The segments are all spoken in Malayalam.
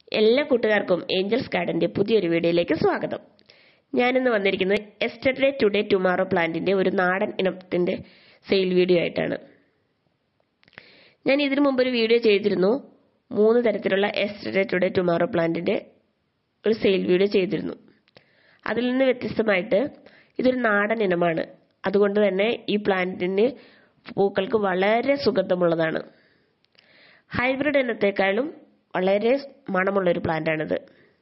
എല്ലാ കൂട്ടുകാർക്കും ഏഞ്ചൽസ് ഗാർഡന്റെ പുതിയൊരു വീഡിയോയിലേക്ക് സ്വാഗതം ഞാനിന്ന് വന്നിരിക്കുന്നത് എസ്റ്റർഡേ ടുഡേ ടുമാറോ പ്ലാന്റിന്റെ ഒരു നാടൻ ഇനത്തിന്റെ സെയിൽ വീഡിയോ ആയിട്ടാണ് ഞാൻ ഇതിനു മുമ്പ് ഒരു വീഡിയോ ചെയ്തിരുന്നു മൂന്ന് തരത്തിലുള്ള എസ്റ്റർഡേ ടുഡേ ടുമാറോ പ്ലാന്റിന്റെ ഒരു സെയിൽ വീഡിയോ ചെയ്തിരുന്നു അതിൽ നിന്ന് വ്യത്യസ്തമായിട്ട് ഇതൊരു നാടൻ ഇനമാണ് അതുകൊണ്ട് തന്നെ ഈ പ്ലാന്റിന് പൂക്കൾക്ക് വളരെ സുഗന്ധമുള്ളതാണ് ഹൈബ്രിഡ് ഇനത്തെക്കാളും വളരെ മണമുള്ള ഒരു പ്ലാന്റാണിത്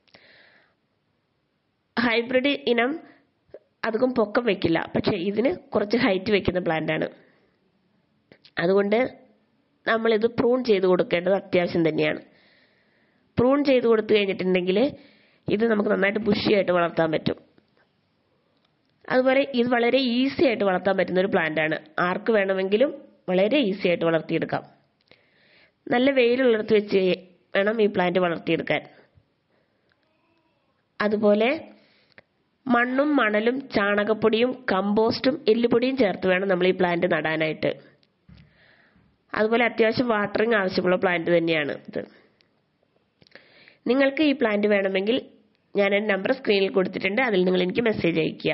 ഹൈബ്രിഡ് ഇനം അധികം പൊക്കം വെക്കില്ല പക്ഷെ ഇതിന് കുറച്ച് ഹൈറ്റ് വെക്കുന്ന പ്ലാന്റാണ് അതുകൊണ്ട് നമ്മളിത് പ്രൂൺ ചെയ്ത് കൊടുക്കേണ്ടത് അത്യാവശ്യം തന്നെയാണ് പ്രൂൺ ചെയ്ത് കൊടുത്തു കഴിഞ്ഞിട്ടുണ്ടെങ്കിൽ ഇത് നമുക്ക് നന്നായിട്ട് ബുഷിയായിട്ട് വളർത്താൻ പറ്റും അതുപോലെ ഇത് വളരെ ഈസി ആയിട്ട് വളർത്താൻ പറ്റുന്ന ഒരു പ്ലാന്റ് ആണ് ആർക്ക് വേണമെങ്കിലും വളരെ ഈസി ആയിട്ട് വളർത്തിയെടുക്കാം നല്ല വെയിലുള്ളിടത്ത് വെച്ച് വേണം ഈ പ്ലാന്റ് വളർത്തിയെടുക്കാൻ അതുപോലെ മണ്ണും മണലും ചാണകപ്പൊടിയും കമ്പോസ്റ്റും എല്ലുപൊടിയും ചേർത്ത് വേണം നമ്മൾ ഈ പ്ലാന്റ് നടാനായിട്ട് അതുപോലെ അത്യാവശ്യം വാട്ടറിങ് ആവശ്യമുള്ള പ്ലാന്റ് തന്നെയാണ് ഇത് നിങ്ങൾക്ക് ഈ പ്ലാന്റ് വേണമെങ്കിൽ ഞാൻ എൻ്റെ നമ്പർ സ്ക്രീനിൽ കൊടുത്തിട്ടുണ്ട് അതിൽ നിങ്ങൾ എനിക്ക് മെസ്സേജ് അയയ്ക്കുക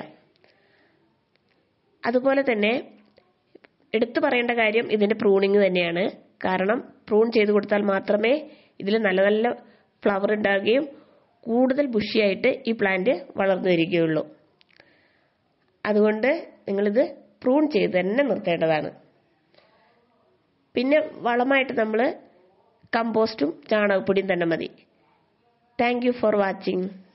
അതുപോലെ തന്നെ എടുത്തു പറയേണ്ട കാര്യം ഇതിന്റെ പ്രൂണിങ് തന്നെയാണ് കാരണം പ്രൂൺ ചെയ്ത് കൊടുത്താൽ മാത്രമേ ഇതിൽ നല്ല നല്ല ഫ്ലവർ ഉണ്ടാകുകയും കൂടുതൽ ബുഷിയായിട്ട് ഈ പ്ലാന്റ് വളർന്നു വരികയുള്ളൂ അതുകൊണ്ട് നിങ്ങളിത് പ്രൂൺ ചെയ്ത് തന്നെ നിർത്തേണ്ടതാണ് പിന്നെ വളമായിട്ട് നമ്മൾ കമ്പോസ്റ്റും ചാണകപ്പൊടിയും തന്നെ മതി താങ്ക് യു ഫോർ വാച്ചിങ്